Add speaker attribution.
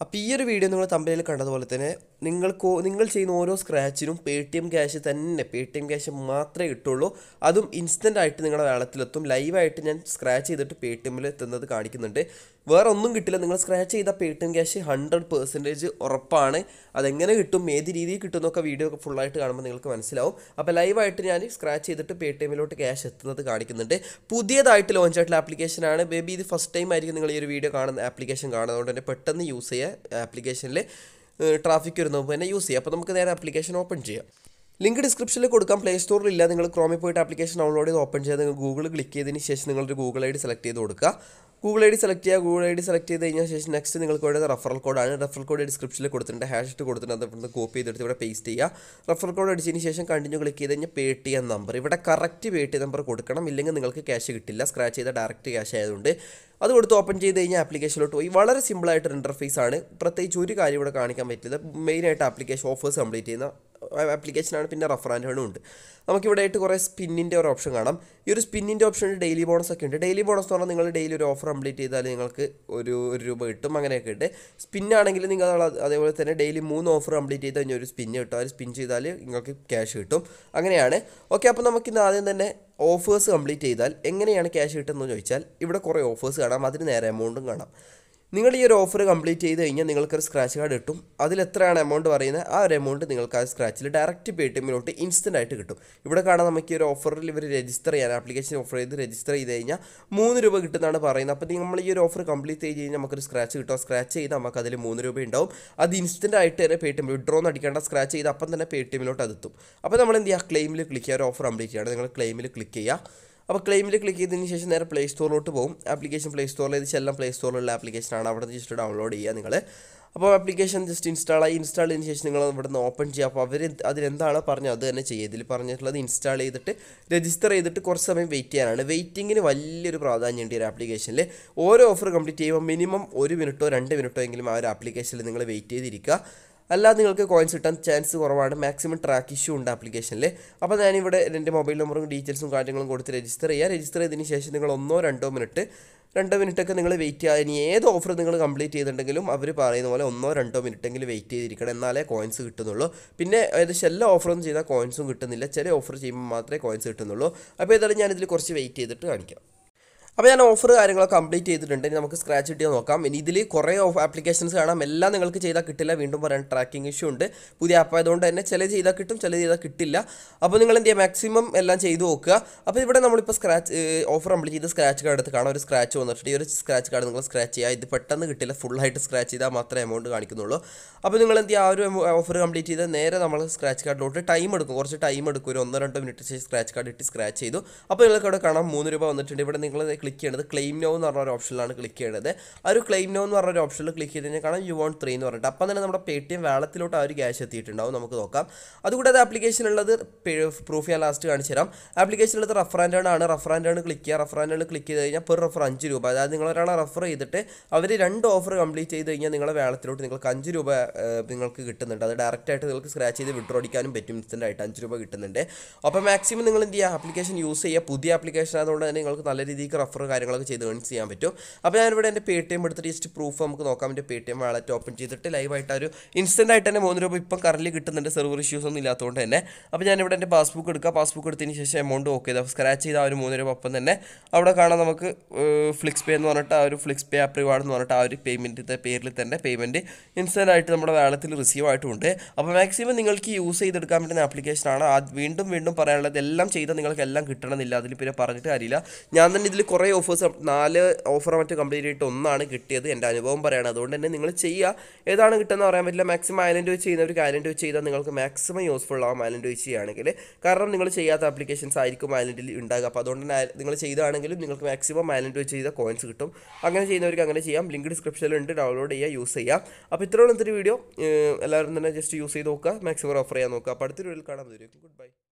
Speaker 1: അപ്പോൾ ഈ ഒരു വീഡിയോ നിങ്ങൾ തമ്മിൽ കണ്ടതുപോലെ തന്നെ നിങ്ങൾക്ക് നിങ്ങൾ ചെയ്യുന്ന ഓരോ സ്ക്രാച്ചിനും പേ ടി എം ക്യാഷ് തന്നെ പേ ടി എം ക്യാഷ് മാത്രമേ കിട്ടുള്ളൂ അതും ഇൻസ്റ്റൻ്റ് ആയിട്ട് നിങ്ങളുടെ വേളത്തിലെത്തും ലൈവായിട്ട് ഞാൻ സ്ക്രാച്ച് ചെയ്തിട്ട് പേ ടി എമ്മിൽ എത്തുന്നത് കാണിക്കുന്നുണ്ട് വേറെ ഒന്നും കിട്ടില്ല നിങ്ങൾ സ്ക്രാച്ച് ചെയ്ത Paytm cash hundred percentage ഉറപ്പാണ് അതെങ്ങനെ കിട്ടും ഏത് രീതിയിൽ കിട്ടും എന്നൊക്കെ വീഡിയോ ഒക്കെ ഫുള്ളായിട്ട് കാണുമ്പോൾ നിങ്ങൾക്ക് മനസ്സിലാവും അപ്പോൾ ലൈവായിട്ട് ഞാൻ സ്ക്രാച്ച് ചെയ്തിട്ട് പേ ടി എമ്മിലോട്ട് ക്യാഷ് എത്തുന്നത് കാണിക്കുന്നുണ്ട് പുതിയതായിട്ട് ലോഞ്ച് ആയിട്ടുള്ള ആപ്ലിക്കേഷനാണ് ബേബി ഇത് ഫസ്റ്റ് ടൈം ആയിരിക്കും നിങ്ങൾ ഈ ഒരു വീഡിയോ കാണുന്ന ആപ്ലിക്കേഷൻ കാണുന്നതുകൊണ്ട് തന്നെ പെട്ടെന്ന് യൂസ് ചെയ്യുക ആപ്ലിക്കേഷനിൽ ട്രാഫിക് വരുന്ന മുമ്പ് തന്നെ യൂസ് ചെയ്യുക അപ്പോൾ നമുക്ക് നേരെ ആപ്ലിക്കേഷൻ ഓപ്പൺ ചെയ്യാം ലിങ്ക് ഡിസ്ക്രിപ്ഷനിൽ കൊടുക്കാം പ്ലേ സ്റ്റോറിൽ ഇല്ല നിങ്ങൾ ക്രോമിൽ പോയിട്ട് ആപ്ലിക്കേഷൻ ഡൗൺലോഡ് ചെയ്ത് ഓപ്പൺ ചെയ്ത് നിങ്ങൾ ഗൂഗിൾ ക്ലിക്ക് ചെയ്തതിന് ശേഷം നിങ്ങളൊരു ഗൂഗിൾ ഐ ഡി സെലക്ട് ചെയ്ത് കൊടുക്കുക ഗൂഗിൾ ഐ ഡി സെലക്ട് ചെയ്യുക ഗൂഗിൾ ഐ ഡി സെലക്ട് ചെയ്ത് കഴിഞ്ഞാൽ ശേഷം നെക്സ്റ്റ് നിങ്ങൾക്ക് വേണ്ടത് റഫറൽ കോഡാണ് റഫറൽ കോഡ് ഡിസ്ക്രിപ്ഷനിൽ കൊടുത്തിട്ടുണ്ട് ഹാഷ് ഇട്ട് കൊടുത്തിട്ടുണ്ട് അത് ഇവിടുന്ന് കോപ്പി ചെയ്തെടുത്ത് ഇവിടെ പേസ്റ്റ് ചെയ്യുക റഫറൽ കോഡ് അടിച്ചതിന് ശേഷം കണ്ടിന്യൂ ക്ലിക്ക് ചെയ്ത് കഴിഞ്ഞാൽ പേ ടി എം നമ്പർ ഇവിടെ correct Paytm number കൊടുക്കണം ഇല്ലെങ്കിൽ നിങ്ങൾക്ക് ക്യാഷ് കിട്ടില്ല സ്ക്രാച്ച് ചെയ്ത ഡയറക്റ്റ് ക്യാഷ് ആയതുകൊണ്ട് അത് കൊടുത്ത് ഓപ്പൺ ചെയ്ത് കഴിഞ്ഞാൽ ആപ്ലിക്കേഷനിലോട്ട് പോയി വളരെ സിമ്പിളായിട്ടൊരു ഇൻ്റർഫേസ് ആണ് പ്രത്യേകിച്ച് ഒരു കാര്യം ഇവിടെ കാണിക്കാൻ പറ്റില്ല മെയിനായിട്ട് ആപ്ലിക്കേഷൻ ഓഫേഴ്സ് കംപ്ലീറ്റ് ചെയ്യുന്ന ആപ്ലിക്കേഷനാണ് പിന്നെ റഫറാൻഡുകളും ഉണ്ട് നമുക്കിവിടെ ആയിട്ട് കുറേ സ്പിന്നിൻ്റെ ഒരു ഓപ്ഷൻ കാണാം ഈ ഒരു സ്പിന്നിൻ്റെ ഓപ്ഷനിൽ ഡെയിലി ബോണസ് ഒക്കെ ഉണ്ട് ഡെയിലി ബോണസ് എന്ന് പറഞ്ഞാൽ നിങ്ങൾ ഡെയിലി ഒരു ഓഫർ കംപ്ലീറ്റ് ചെയ്താൽ നിങ്ങൾക്ക് ഒരു ഒരു രൂപ കിട്ടും അങ്ങനെയൊക്കെ ഉണ്ട് സ്പിന്നാണെങ്കിൽ നിങ്ങൾ അത് അതേപോലെ തന്നെ ഡെയിലി മൂന്ന് ഓഫർ കംപ്ലീറ്റ് ചെയ്ത് കഴിഞ്ഞാൽ ഒരു സ്പിന്ന് കിട്ടും അത് സ്പിൻ ചെയ്താൽ നിങ്ങൾക്ക് ക്യാഷ് കിട്ടും അങ്ങനെയാണ് ഓക്കെ അപ്പോൾ നമുക്കിന്ന് ആദ്യം തന്നെ ഓഫേഴ്സ് കംപ്ലീറ്റ് ചെയ്താൽ എങ്ങനെയാണ് ക്യാഷ് കിട്ടുന്നത് ചോദിച്ചാൽ ഇവിടെ കുറേ ഓഫേഴ്സ് കാണാം അതിന് നേരെ എമൗണ്ടും കാണാം നിങ്ങൾ ഈ ഒരു ഓഫർ കംപ്ലീറ്റ് ചെയ്ത് കഴിഞ്ഞാൽ നിങ്ങൾക്കൊരു സ്ക്രാച്ച് കാർഡ് കിട്ടും അതിൽ എത്രയാണ് എമൗണ്ട് പറയുന്നത് ആ ഒരു എമൗണ്ട് നിങ്ങൾക്ക് ആ സ്ക്രാച്ചിൽ ഡയറക്റ്റ് പേ ടി എമ്മിലോട്ട് ഇൻസ്റ്റൻ്റ് ആയിട്ട് കിട്ടും ഇവിടെ കാണാൻ നമുക്ക് ഈ ഒരു ഓഫറിൽ ഇവർ രജിസ്റ്റർ ചെയ്യാൻ ആപ്ലിക്കേഷൻ ഓഫർ ചെയ്ത് രജിസ്റ്റർ ചെയ്ത് കഴിഞ്ഞാൽ മൂന്ന് രൂപ കിട്ടുന്നതാണ് പറയുന്നത് അപ്പോൾ നമ്മൾ ഈ ഒരു ഓഫർ കംപ്ലീറ്റ് ചെയ്ത് കഴിഞ്ഞാൽ നമുക്കൊരു സ്ക്രാച്ച് കിട്ടും സ്ക്രാച്ച് ചെയ്ത് നമുക്ക് അതിൽ മൂന്ന് രൂപ ഉണ്ടാവും അത് ഇൻസ്റ്റൻ്റ് ആയിട്ട് തന്നെ പേ ടി എം വിഡ്രോ എന്ന് അടിക്കേണ്ട സ്ക്രാച്ച് ചെയ്ത് അപ്പം തന്നെ പേ ടി എമ്മിലോട്ട് അതെത്തും അപ്പോൾ നമ്മൾ എന്ത് ചെയ്യുക ക്ലെയിമിൽ ക്ലിക്ക് ചെയ്യുക ഒരു ഓഫർ കംപ്ലീറ്റ് ചെയ്യുകയാണ് നിങ്ങൾ ക്ലെയിമിൽ ക്ലിക്ക് ചെയ്യുക അപ്പോൾ ക്ലെയിമിൽ ക്ലിക്ക് ചെയ്തതിന് ശേഷം നേരെ പ്ലേ സ്റ്റോറിലോട്ട് പോകും ആപ്ലിക്കേഷൻ പ്ലേ സ്റ്റോറിൽ ഇത് എല്ലാം പ്ലേ സ്റ്റോറിലുള്ള ആപ്ലിക്കേഷനാണ് അവിടെ നിന്ന് ജസ്റ്റ് ഡൗൺലോഡ് ചെയ്യുക നിങ്ങൾ അപ്പോൾ ആപ്ലിക്കേഷൻ ജസ്റ്റ് ഇൻസ്റ്റാൾ ആയി ഇൻസ്റ്റാൾ ചെയ്തതിന് ശേഷം നിങ്ങൾ ഇവിടെ നിന്ന് ഓപ്പൺ ചെയ്യുക അപ്പോൾ അവർ അതിലെന്താണോ പറഞ്ഞത് അത് തന്നെ ചെയ്യുക ഇതിൽ പറഞ്ഞിട്ടുള്ളത് ഇൻസ്റ്റാൾ ചെയ്തിട്ട് രജിസ്റ്റർ ചെയ്തിട്ട് കുറച്ച് സമയം വെയിറ്റ് ചെയ്യാനാണ് വെയിറ്റിങ്ങിന് വലിയൊരു പ്രാധാന്യമുണ്ട് ഈ ഒരു ആപ്ലിക്കേഷനിൽ ഓരോ ഓഫർ കംപ്ലീറ്റ് ചെയ്യുമ്പോൾ മിനിമം ഒരു മിനിറ്റോ രണ്ട് മിനിറ്റോ എങ്കിലും ആ ഒരു ആപ്ലിക്കേഷനിൽ നിങ്ങൾ വെയിറ്റ് ചെയ്തിരിക്കുക അല്ലാതെ നിങ്ങൾക്ക് കോയിൻസ് കിട്ടാൻ ചാൻസ് കുറവാണ് മാക്സിമം ട്രാക്ക് ഇഷ്യൂ ഉണ്ട് ആപ്ലിക്കേഷനിൽ അപ്പോൾ ഞാനിവിടെ എൻ്റെ മൊബൈൽ നമ്പറും ഡീറ്റെയിൽസും കാര്യങ്ങളും കൊടുത്ത് രജിസ്റ്റർ ചെയ്യുക രജിസ്റ്റർ ചെയ്തതിന് ശേഷം നിങ്ങൾ ഒന്നോ രണ്ടോ മിനിറ്റ് രണ്ടോ മിനിറ്റൊക്കെ നിങ്ങൾ വെയിറ്റ് ചെയ്യുക ഇനി ഏത് ഓഫർ നിങ്ങൾ കംപ്ലീറ്റ് ചെയ്തിട്ടുണ്ടെങ്കിലും അവർ പറയുന്ന പോലെ ഒന്നോ രണ്ടോ മിനിറ്റെങ്കിലും വെയിറ്റ് ചെയ്തിരിക്കണം എന്നാലേ കോയിൻസ് കിട്ടുന്നുള്ളൂ പിന്നെ ഏകദേശം എല്ലാ ഓഫറൊന്നും ചെയ്താൽ കോയിൻസും കിട്ടുന്നില്ല ചില ഓഫർ ചെയ്യുമ്പോൾ മാത്രമേ കോയിൻസ് കിട്ടുന്നുള്ളൂ അപ്പോൾ ഏതായാലും ഞാനിതിൽ കുറച്ച് വെയിറ്റ് ചെയ്തിട്ട് കാണിക്കാം അപ്പോൾ ഞാൻ ഓഫർ കാര്യങ്ങളൊക്കെ കംപ്ലീറ്റ് ചെയ്തിട്ടുണ്ട് ഇനി നമുക്ക് സ്ക്രാച്ച് കിട്ടിയാൽ നോക്കാം ഇനി ഇതിൽ കുറേ ഓഫ് ആപ്ലിക്കേഷൻസ് കാണാം എല്ലാം നിങ്ങൾക്ക് ചെയ്താൽ കിട്ടില്ല വീണ്ടും പറയാൻ ട്രാക്കിംഗ് ഇഷ്യൂ ഉണ്ട് പുതിയ ആപ്പ് ആയതുകൊണ്ട് തന്നെ ചില ചെയ്താൽ കിട്ടും ചില ചെയ്താൽ കിട്ടില്ല അപ്പോൾ നിങ്ങൾ എന്ത് ചെയ്യുക മാക്സിമം എല്ലാം ചെയ്തു നോക്കുക അപ്പോൾ ഇവിടെ നമ്മളിപ്പോൾ സ്ക്രാച്ച് ഓഫർ കംപ്ലീറ്റ് ചെയ്ത് സ്ക്രാച്ച് കാർഡ് എടുത്ത് കാണാം ഒരു സ്ക്രാച്ച് വന്നിട്ടുണ്ട് ഈ ഒരു സ്ക്രാച്ച് കാർഡ് നിങ്ങൾ സ്ക്രാച്ച് ചെയ്യുക ഇത് പെട്ടെന്ന് കിട്ടില്ല ഫുള്ളായിട്ട് സ്ക്രാച്ച് ചെയ്താൽ മാത്രമേ എമൗണ്ട് കാണിക്കുന്നുള്ളൂ അപ്പോൾ നിങ്ങൾ എന്ത് ചെയ്യുക ആ ഒരു ഓഫർ കംപ്ലീറ്റ് ചെയ്ത് നേരെ നമ്മൾ സ്ക്രാച്ച് കാർഡിലോട്ട് ടൈം എടുക്കും കുറച്ച് ടൈം എടുക്കും ഒരു ഒന്നോ രണ്ടോ മിനിറ്റ് ശേഷം സ്ക്രാച്ച് കാർഡ് ഇട്ട് സ്ക്രാച്ച് ചെയ്തു അപ്പോൾ നിങ്ങൾക്ക് ഇവിടെ കാണാം മൂന്ന് രൂപ വന്നിട്ടുണ്ട് ഇവിടെ നിങ്ങൾ ക്ലിക്ക് ചെയ്യേണ്ടത് ക്ലെയിം നോ എന്ന് പറഞ്ഞ ഒരു ഓപ്ഷനിലാണ് ക്ലിക്ക് ചെയ്യേണ്ടത് ആ ഒരു ക്ലെയിം നോ എന്ന് പറഞ്ഞ ഒരു ഓപ്ഷനിൽ ക്ലിക്ക് ചെയ്ത് കഴിഞ്ഞാൽ കാണാം യു വോണ്ട് ത്രീ എന്ന് പറഞ്ഞിട്ട് അപ്പം തന്നെ നമ്മുടെ പേ ടി എം വേളത്തിലോട്ട് ആ ഒരു ക്യാഷ് എത്തിയിട്ടുണ്ടാവും നമുക്ക് നോക്കാം അതുകൂടാതെ ആപ്ലിക്കേഷൻ ഉള്ളത് പ്രൂഫ് ഞാൻ ലാസ്റ്റ് കാണിച്ചു തരാം ആപ്ലിക്കേഷൻ ഉള്ളത് റഫറാൻഡ് ആണ് റഫറാൻഡ് ആണ് ക്ലിക്ക് ചെയ്യുക റഫറാൻഡ് ക്ലിക്ക് ചെയ്ത് കഴിഞ്ഞാൽ പെർ റഫർ അഞ്ച് രൂപ അതായത് നിങ്ങൾ ഒരാളെ റഫർ ചെയ്തിട്ട് അവർ രണ്ട് ഓഫർ കംപ്ലീറ്റ് ചെയ്ത് കഴിഞ്ഞാൽ നിങ്ങളുടെ വേളത്തിലോട്ട് നിങ്ങൾക്ക് അഞ്ച് രൂപ ഏഹ്, നിങ്ങൾക്ക് കിട്ടുന്നുണ്ട് അത് ഡയറക്റ്റ് ആയിട്ട് നിങ്ങൾക്ക് സ്ക്രാച്ച് ചെയ്ത് വിഡ്രോ അടിക്കാനും പറ്റും ഇൻസ്റ്റൻ്റ് ആയിട്ട് അഞ്ച് രൂപ കിട്ടുന്നുണ്ട് അപ്പോൾ മാക്സിമം നിങ്ങൾ എന്ത് ചെയ്യുക ആപ്ലിക്കേഷൻ യൂസ് ചെയ്യുക പുതിയ ആപ്ലിക്കേഷൻ ആയതുകൊണ്ട് തന്നെ നിങ്ങൾക്ക് നല്ല രീതിക്ക് റഫർ കാര്യങ്ങളൊക്കെ ചെയ്ത് ഏൺ ചെയ്യാൻ പറ്റും അപ്പോൾ ഞാനിവിടെ എൻ്റെ പേ ടി എം എടുത്തിട്ട് ജസ്റ്റ് പ്രൂഫ് നമുക്ക് നോക്കാം എൻ്റെ Paytm wallet open ചെയ്തിട്ട് ലൈവായിട്ട് ഒരു ഇൻസ്റ്റൻ്റ് ആയിട്ട് തന്നെ മൂന്ന് രൂപ ഇപ്പം കറൻലി കിട്ടുന്നുണ്ട് സെർവർ ഇഷ്യൂസ് ഒന്നും ഇല്ലാത്തതുകൊണ്ട് തന്നെ അപ്പോൾ ഞാനിവിടെ എൻ്റെ പാസ്ബുക്ക് എടുക്കുക പാസ്ബുക്ക് എടുത്തതിന് ശേഷം എമൗണ്ട് ഓക്കെ ചെയ്താൽ സ്ക്രാച്ച് ചെയ്ത ആ ഒരു മൂന്ന് രൂപ ഒപ്പം തന്നെ അവിടെ കാണാം നമുക്ക് ഫ്ലിക്സ് പേ എന്ന് പറഞ്ഞിട്ട് ആ ഒരു ഫ്ലിക്സ് പേ ആപ്പ് റിവാർഡ് എന്ന് പറഞ്ഞിട്ട് ആ ഒരു പേയ്മെൻറ്റിൻ്റെ പേരിൽ തന്നെ പേയ്മെൻറ്റ് ഇൻസ്റ്റൻ്റ് ആയിട്ട് നമ്മുടെ വാളത്തിൽ റിസീവ് ആയിട്ടുണ്ട് അപ്പോൾ മാക്സിമം നിങ്ങൾക്ക് യൂസ് ചെയ്തെടുക്കാൻ പറ്റുന്ന ആപ്ലിക്കേഷനാണ് അത് വീണ്ടും വീണ്ടും പറയാനുള്ളത് എല്ലാം ചെയ്താൽ നിങ്ങൾക്ക് എല്ലാം കിട്ടണമെന്നില്ല അതിൽ പിന്നെ പറഞ്ഞിട്ട് കാര്യമില്ല ഞാൻ തന്നെ ഇതിൽ കുറേ ഓഫേഴ്സ് നാല് ഓഫർ മറ്റു കംപ്ലീറ്റ് ആയിട്ട് ഒന്നാണ് കിട്ടിയത് എൻ്റെ അനുഭവം പറയാണ് അതുകൊണ്ട് തന്നെ നിങ്ങൾ ചെയ്യുക ഏതാണ് കിട്ടുന്നത് പറയാൻ പറ്റില്ല മാക്സിമം ഐലൻഡ് വെച്ച് ചെയ്യുന്നവർക്ക് ഐലൻഡ് വെച്ച് ചെയ്താൽ നിങ്ങൾക്ക് മാക്സിമം യൂസ്ഫുൾ ആവും ഐലൻഡ് വെച്ച് ചെയ്യുകയാണെങ്കിൽ കാരണം നിങ്ങൾ ചെയ്യാത്ത ആപ്ലിക്കേഷൻസ് ആയിരിക്കും ഐലൻഡിൽ ഉണ്ടാകുക അപ്പോൾ അതുകൊണ്ട് തന്നെ നിങ്ങൾ ചെയ്താണെങ്കിലും നിങ്ങൾക്ക് മാക്സിമം ഐലൻഡ് വെച്ച് ചെയ്താൽ കോയിൻസ് കിട്ടും അങ്ങനെ ചെയ്യുന്നവർക്ക് അങ്ങനെ ചെയ്യാം ലിങ്ക് ഡിസ്ക്രിപ്ഷനിലുണ്ട് ഡൗൺലോഡ് ചെയ്യുക യൂസ് ചെയ്യാം അപ്പോൾ ഇത്രയുള്ള ഇന്നത്തെ വീഡിയോ എല്ലാവരും തന്നെ ജസ്റ്റ് യൂസ് ചെയ്ത് നോക്കുക മാക്സിമം ഓഫർ ചെയ്യാൻ നോക്കുക അപ്പോൾ അടുത്തൊരു വീഡിയോയിൽ കാണാൻ വരും ഗുഡ് ബൈ